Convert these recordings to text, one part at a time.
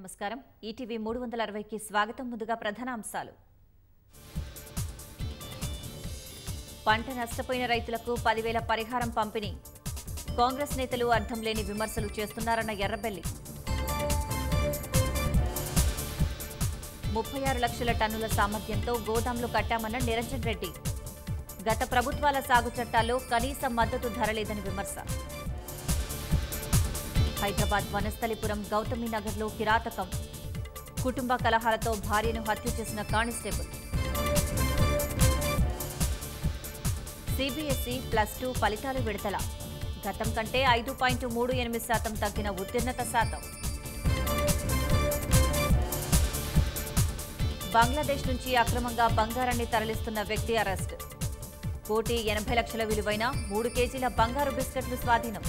నమస్కారం ఈటీవీ మూడు వందల అరవైకి స్వాగతం ముందుగా ప్రధాన అంశాలు పంట నష్టపోయిన రైతులకు పదివేల పరిహారం పంపిణీ కాంగ్రెస్ నేతలు అర్థం లేని విమర్శలు చేస్తున్నారన్న ఎర్రబెల్లి ముప్పై ఆరు లక్షల టన్నుల సామర్థ్యంతో గోదాంలు కట్టామన్న నిరంజన్ రెడ్డి గత ప్రభుత్వాల సాగు చట్టాల్లో కనీస మద్దతు ధర లేదని విమర్శ హైదరాబాద్ వనస్థలిపురం గౌతమి నగర్లో కిరాతకం కుటుంబ కలహాలతో భార్యను హత్య చేసిన కానిస్టేబుల్ సిబిఎస్ఈ ప్లస్ టూ ఫలితాలు విడుదల గతం కంటే ఐదు పాయింట్ మూడు ఎనిమిది శాతం తగ్గిన ఉత్తీర్ణత శాతం బంగ్లాదేశ్ నుంచి అక్రమంగా బంగారాన్ని తరలిస్తున్న వ్యక్తి అరెస్ట్ కోటి ఎనభై లక్షల విలువైన మూడు కేజీల బంగారు బిస్కెట్లు స్వాధీనం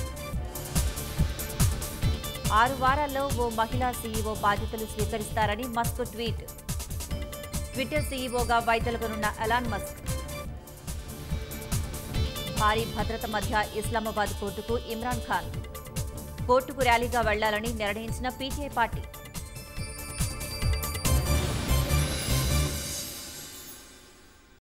ఆరు వారాల్లో ఓ మహిళా సీఈఓ బాధ్యతలు స్వీకరిస్తారని మస్క్ ట్వీట్ ట్విట్టర్ సీఈఓగా వైదొలగనున్న ఎలాన్ మస్క్ భారీ భద్రత మధ్య ఇస్లామాబాద్ కోర్టుకు ఇమ్రాన్ ఖాన్ కోర్టుకు ర్యాలీగా వెళ్లాలని నిర్ణయించిన పీటీఐ పార్టీ